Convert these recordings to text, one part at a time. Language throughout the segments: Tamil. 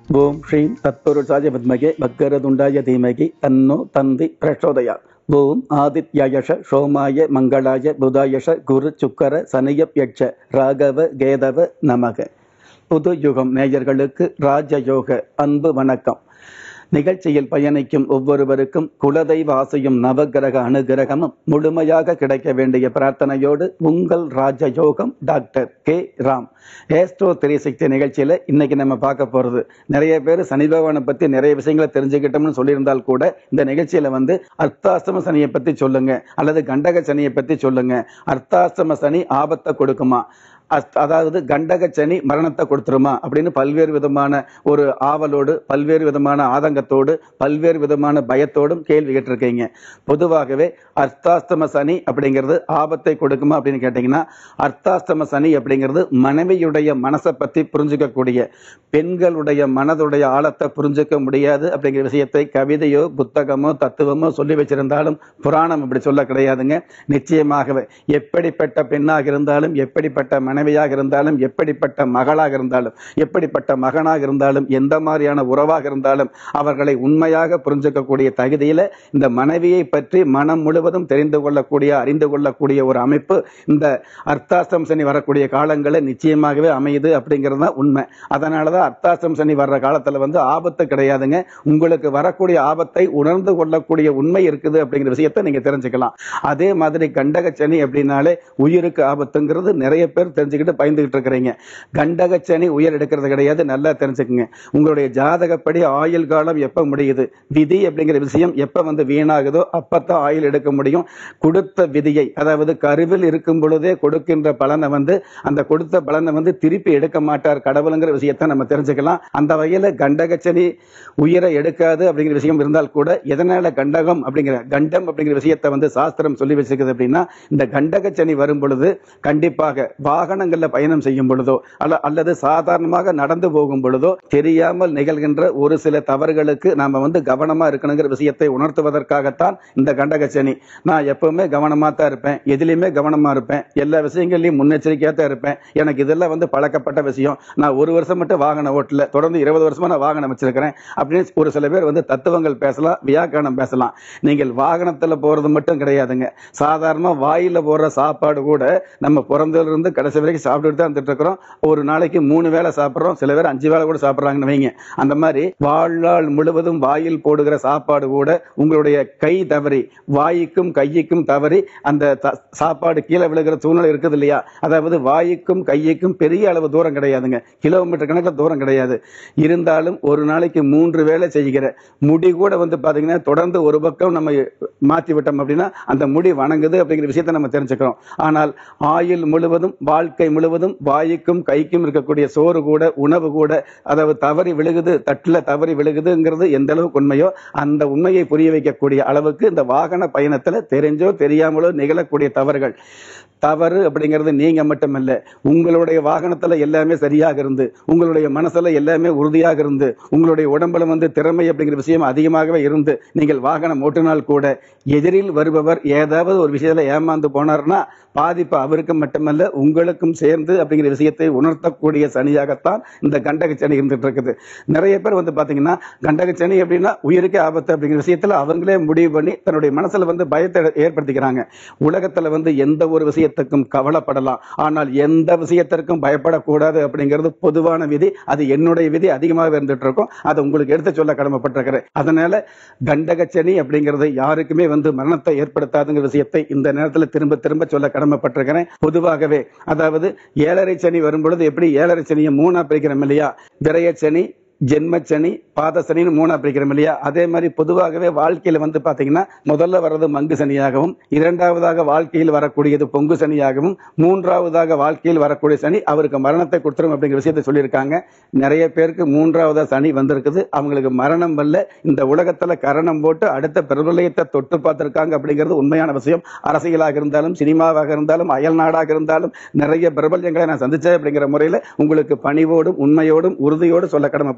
ஓம் ஸ்ரீம் தத்புருஷாய வித்மகே பக்கரதுண்டாய தீமகி தன்னோ தந்தி பிரச்சோதயா ஓம் ஆதித்யாயஷ சோமாய மங்களாய புதாயஷ குரு சுக்கர சனியப்யட்ச ராகவ கேதவ நமக புது யுகம் நேயர்களுக்கு ராஜயோக அன்பு வணக்கம் நிகழ்ச்சியில் பயணிக்கும் ஒவ்வொருவருக்கும் குலதெய்வ ஆசையும் நவகிரக அனுகிரகமும் முழுமையாக கிடைக்க வேண்டிய பிரார்த்தனையோடு உங்கள் ராஜயோகம் doctor K Ram astro three sixty நிகழ்ச்சியில இன்னைக்கு நம்ம பார்க்க போறது நிறைய பேர் சனி பகவானை பத்தி நிறைய விஷயங்களை தெரிஞ்சுக்கிட்டோம்னு சொல்லியிருந்தால் கூட இந்த நிகழ்ச்சியில வந்து அர்த்தாஷ்டம சனியை பத்தி சொல்லுங்க அல்லது கண்டக சனியை பத்தி சொல்லுங்க அர்த்தாஷ்டம சனி ஆபத்தை கொடுக்குமா அஸ்த- அதாவது கண்டக சனி மரணத்தை கொடுத்துருமா அப்படின்னு பல்வேறு விதமான ஒரு ஆவலோடு பல்வேறு விதமான ஆதங்கத்தோடு பல்வேறு விதமான பயத்தோடும் கேள்வி கேட்டிருக்கீங்க பொதுவாகவே அர்த்தாஸ்தம சனி அப்படிங்கிறது ஆபத்தை கொடுக்குமா அப்படின்னு கேட்டிங்கன்னா அர்த்தாஸ்தம சனி அப்படிங்கிறது மனைவியுடைய மனசை பற்றி புரிஞ்சுக்கக்கூடிய பெண்களுடைய மனதுடைய ஆழத்தை புரிஞ்சுக்க முடியாது அப்படிங்கிற விஷயத்தை கவிதையோ புத்தகமோ தத்துவமோ சொல்லி வச்சிருந்தாலும் புராணம் இப்படி சொல்ல கிடையாதுங்க நிச்சயமாகவே எப்படிப்பட்ட பெண்ணாக இருந்தாலும் எப்படிப்பட்ட மனைவியாக இருந்தாலும் எப்படிப்பட்ட மகளாக இருந்தாலும் எப்படிப்பட்ட மகனாக இருந்தாலும் எந்த மாதிரியான உறவாக இருந்தாலும் அவர்களை உண்மையாக புரிஞ்சுக்கக்கூடிய தகுதியில இந்த மனைவியை பற்றி மனம் முழுவதும் தெரிந்து கொள்ளக்கூடிய அறிந்து கொள்ளக்கூடிய ஒரு அமைப்பு இந்த அர்த்தாஸ்தம் சனி வரக்கூடிய காலங்களில் நிச்சயமாகவே அமையுது அப்படிங்கிறது தான் உண்மை அதனால தான் அர்த்தாஸ்தம் சனி வர்ற காலத்துல வந்து ஆபத்து கிடையாதுங்க உங்களுக்கு வரக்கூடிய ஆபத்தை உணர்ந்து கொள்ளக்கூடிய உண்மை இருக்குது அப்படிங்கிற விஷயத்தை நீங்க தெரிஞ்சுக்கலாம் அதே மாதிரி கண்டக சனி அப்படின்னாலே உயிருக்கு ஆபத்துங்கிறது நிறைய பேர் தெரிஞ்சுக்கிட்டு பயந்துகிட்டு இருக்கிறீங்க கண்டக சனி உயிர் எடுக்கிறது கிடையாது நல்லா தெரிஞ்சுக்குங்க உங்களுடைய ஜாதகப்படி ஆயுள் காலம் எப்ப முடியுது விதி அப்படிங்கிற விஷயம் எப்ப வந்து வீணாகுதோ அப்பத்தான் ஆயுள் எடுக்க முடியும் கொடுத்த விதியை அதாவது கருவில் இருக்கும் பொழுதே கொடுக்கின்ற பலனை வந்து அந்த கொடுத்த பலனை வந்து திருப்பி எடுக்க மாட்டார் கடவுளுங்கிற விஷயத்தை நம்ம தெரிஞ்சுக்கலாம் அந்த வகையில கண்டகச்சனி உயிரை எடுக்காது அப்படிங்கிற விஷயம் இருந்தால் கூட எதனால கண்டகம் அப்படிங்கிற கண்டம் அப்படிங்கிற விஷயத்தை வந்து சாஸ்திரம் சொல்லி வச்சிருக்குது அப்படின்னா இந்த கண்டகச்சனி வரும் பொழுது கண்டிப்பாக வாகனங்கள்ல பயணம் செய்யும் பொழுதோ அல்ல அல்லது சாதாரணமாக நடந்து போகும் பொழுதோ தெரியாமல் நிகழ்கின்ற ஒரு சில தவறுகளுக்கு நாம வந்து கவனமா இருக்கணுங்கிற விஷயத்தை உணர்த்துவதற்காகத்தான் இந்த கண்டகச்சனி நான் எப்பவுமே கவனமா தான் இருப்பேன் எதுலையுமே கவனமா இருப்பேன் எல்லா விஷயங்கள்லயும் முன்னெச்சரிக்கையா தான் இருப்பேன் எனக்கு இதெல்லாம் வந்து பழக்கப்பட்ட விஷயம் நான் ஒரு வருஷம் மட்டும் வாகனம் ஓட்டல தொடர்ந்து இருபது வருஷமா நான் வாகனம் வச்சிருக்கிறேன் அப்படின்னு ஒரு சில பேர் வந்து தத்துவங்கள் பேசலாம் வியாக்கரணம் பேசலாம் நீங்கள் வாகனத்துல போறது மட்டும் கிடையாதுங்க சாதாரண வாயில போடுற சாப்பாடு கூட நம்ம பிறந்ததுல இருந்து கடைசி வரைக்கும் சாப்பிட்டுட்டு தான் வந்துட்டு இருக்கிறோம் ஒரு நாளைக்கு மூணு வேளை சாப்பிடுறோம் சில பேர் அஞ்சு வேளை கூட சாப்பிடுறாங்கன்னு வைங்க அந்த மாதிரி வாழ்நாள் முழுவதும் வாயில் போடுகிற சாப்பாடு கூட உங்களுடைய கை தவறி வாய்க்கும் கையுக்கும் தவறி அந்த த- சாப்பாடு கீழே விழுகிற சூழ்நிலை இருக்குது இல்லையா அதாவது வாய்க்கும் கையுக்கும் பெரிய அளவு தூரம் கிடையாதுங்க கிலோமீட்டர் கணக்கில் தூரம் கிடையாது இருந்தாலும் ஒரு நாளைக்கு மூன்று வேளை செய்கிற முடி கூட வந்து பாத்தீங்கன்னா தொடர்ந்து ஒரு பக்கம் நம்ம மாத்தி விட்டோம் அப்படின்னா அந்த முடி வணங்குது அப்படிங்கிற விஷயத்தை நம்ம தெரிஞ்சுக்கிறோம் ஆனால் ஆயுள் முழுவதும் வாழ்க்கை முழுவதும் வாய்க்கும் கைக்கும் இருக்கக்கூடிய சோறு கூட உணவு கூட அதாவது தவறி விழுகுது தட்டுல தவறி விழுகுதுங்கிறது எந்த அளவுக்கு உண்மையோ அந்த உண்மையை புரிய வைக்கக்கூடிய அளவுக்கு இந்த வாகன பயணத்துல தெரிஞ்சோ தெரியாமலோ நிகழக்கூடிய தவறுகள் தவறு அப்படிங்கிறது நீங்க மட்டுமல்ல உங்களுடைய வாகனத்துல எல்லாமே சரியாக இருந்து உங்களுடைய மனசுல எல்லாமே உறுதியாக இருந்து உங்களுடைய உடம்புல வந்து திறமை அப்படிங்கிற விஷயம் அதிகமாகவே இருந்து நீங்கள் வாகனம் ஓட்டினால் கூட எதிரில் வருபவர் ஏதாவது ஒரு விஷயத்துல ஏமாந்து போனார்னா பாதிப்பு அவருக்கு மட்டுமல்ல உங்களுக்கும் சேர்ந்து அப்படிங்கிற விஷயத்தை உணர்த்தக்கூடிய சனியாகத்தான் இந்த கண்டக சனி இருந்துட்டு இருக்குது நிறைய பேர் வந்து பாத்தீங்கன்னா கண்டக சனி அப்படின்னா உயிருக்கே ஆபத்து அப்படிங்கிற விஷயத்துல அவங்களே முடிவு பண்ணி தன்னுடைய மனசுல வந்து பயத்தை ஏற்படுத்திக்கிறாங்க உலகத்துல வந்து எந்த ஒரு விஷயத்துக்கும் கவலைப்படலாம் ஆனால் எந்த விஷயத்திற்கும் பயப்படக்கூடாது அப்படிங்கிறது பொதுவான விதி அது என்னுடைய விதி அதிகமாக இருந்துட்டு இருக்கும் அதை உங்களுக்கு எடுத்து சொல்ல கடமைப்பட்டிருக்கிறேன் அதனால கண்டகச்சனி அப்படிங்கிறது யாருக்குமே வந்து மரணத்தை ஏற்படுத்தாதுங்கிற விஷயத்தை இந்த நேரத்தில் திரும்ப திரும்ப சொல்ல கடமைப்பட்டிருக்கிறேன் பொதுவாகவே அதாவது ஏழரை சனி வரும் பொழுது எப்படி ஏழரை சனியை மூணா பிரிக்கிறோம் இல்லையா விரய சனி ஜென்மச்சனி பாதசனின்னு மூணா பிரிக்கிறோம் இல்லையா அதே மாதிரி பொதுவாகவே வாழ்க்கையில வந்து பாத்தீங்கன்னா முதல்ல வர்றது மங்கு சனியாகவும் இரண்டாவதாக வாழ்க்கையில் வரக்கூடியது பொங்கு சனியாகவும் மூன்றாவதாக வாழ்க்கையில் வரக்கூடிய சனி அவருக்கு மரணத்தை கொடுத்துரும் அப்படிங்கிற விஷயத்தை சொல்லியிருக்காங்க நிறைய பேருக்கு மூன்றாவதா சனி வந்திருக்குது அவங்களுக்கு மரணம் வரல இந்த உலகத்துல கரணம் போட்டு அடுத்த பிரபலயத்தை தொட்டு பார்த்திருக்காங்க அப்படிங்கிறது உண்மையான விஷயம் அரசியலாக இருந்தாலும் சினிமாவாக இருந்தாலும் அயல் நாடாக இருந்தாலும் நிறைய பிரபல்யங்களை நான் சந்திச்சேன் அப்படிங்கிற முறையில் உங்களுக்கு பணிவோடும் உண்மையோடும் உறுதியோடு சொல்ல கடமைப்பட்டிருக்கிறேன்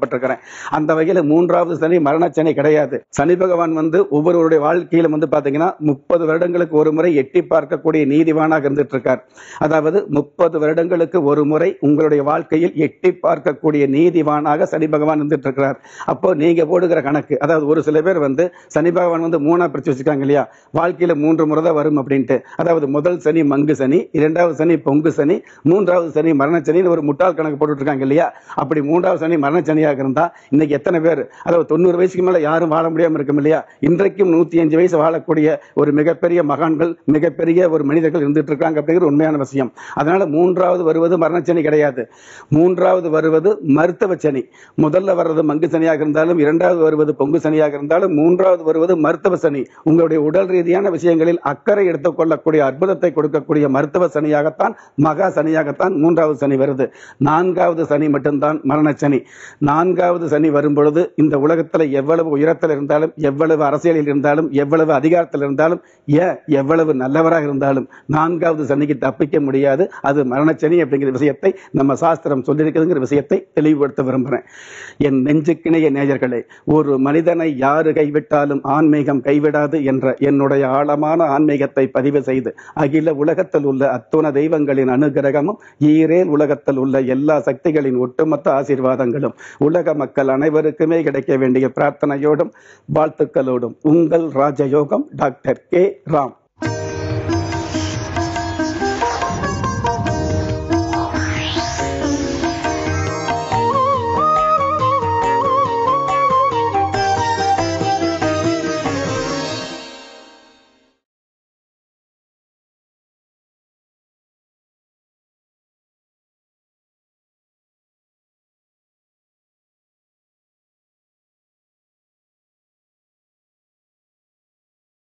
கேள்விப்பட்டிருக்கிறேன் அந்த வகையில மூன்றாவது சனி மரணச்சனி கிடையாது சனி பகவான் வந்து ஒவ்வொருவருடைய வாழ்க்கையில வந்து பாத்தீங்கன்னா முப்பது வருடங்களுக்கு ஒரு முறை எட்டி பார்க்கக்கூடிய நீதிவானாக இருந்துட்டு இருக்கார் அதாவது முப்பது வருடங்களுக்கு ஒரு முறை உங்களுடைய வாழ்க்கையில் எட்டி பார்க்கக்கூடிய நீதிவானாக சனி பகவான் இருந்துட்டு இருக்கிறார் அப்போ நீங்க போடுகிற கணக்கு அதாவது ஒரு சில பேர் வந்து சனி பகவான் வந்து மூணா பிரிச்சு வச்சிருக்காங்க இல்லையா வாழ்க்கையில மூன்று முறை தான் வரும் அப்படின்ட்டு அதாவது முதல் சனி மங்கு சனி இரண்டாவது சனி பொங்கு சனி மூன்றாவது சனி மரணச்சனின்னு ஒரு முட்டாள் கணக்கு போட்டுட்டு இருக்காங்க இல்லையா அப்படி மூன்றாவது சனி மரணச்சனியாக இருந்தா இன்னைக்கு எத்தனை பேர் அதாவது தொண்ணூறு வயசுக்கு மேல யாரும் வாழ முடியாம இருக்கும் இல்லையா இன்றைக்கும் நூத்தி அஞ்சு வயசு வாழக்கூடிய ஒரு மிகப்பெரிய மகான்கள் மிகப்பெரிய ஒரு மனிதர்கள் இருந்துட்டு இருக்காங்க அப்படிங்கிற உண்மையான விஷயம் அதனால மூன்றாவது வருவது மரணச்சனி கிடையாது மூன்றாவது வருவது மருத்துவ சனி முதல்ல வர்றது மங்கு சனியாக இருந்தாலும் இரண்டாவது வருவது பொங்கு சனியாக இருந்தாலும் மூன்றாவது வருவது மருத்துவ சனி உங்களுடைய உடல் ரீதியான விஷயங்களில் அக்கறை எடுத்துக் கொள்ளக்கூடிய அற்புதத்தை கொடுக்கக்கூடிய மருத்துவ சனியாகத்தான் மகா சனியாகத்தான் மூன்றாவது சனி வருது நான்காவது சனி மட்டும்தான் மரண சனி நான்காவது சனி வரும் பொழுது இந்த உலகத்துல எவ்வளவு உயரத்தில் இருந்தாலும் எவ்வளவு அரசியலில் இருந்தாலும் எவ்வளவு அதிகாரத்தில் இருந்தாலும் ஏன் எவ்வளவு நல்லவராக இருந்தாலும் நான்காவது சனிக்கு தப்பிக்க முடியாது அது மரணச்சனி அப்படிங்கிற விஷயத்தை நம்ம சாஸ்திரம் சொல்லியிருக்குதுங்கிற விஷயத்தை தெளிவுபடுத்த விரும்புகிறேன் என் நெஞ்சுக்கிணைய நேயர்களே ஒரு மனிதனை யாரு கைவிட்டாலும் ஆன்மீகம் கைவிடாது என்ற என்னுடைய ஆழமான ஆன்மீகத்தை பதிவு செய்து அகில உலகத்தில் உள்ள அத்துண தெய்வங்களின் அனுகிரகமும் ஈரேல் உலகத்தில் உள்ள எல்லா சக்திகளின் ஒட்டுமொத்த ஆசீர்வாதங்களும் உலக மக்கள் அனைவருக்குமே கிடைக்க வேண்டிய பிரார்த்தனையோடும் வாழ்த்துக்களோடும் உங்கள் ராஜயோகம் டாக்டர் கே ராம்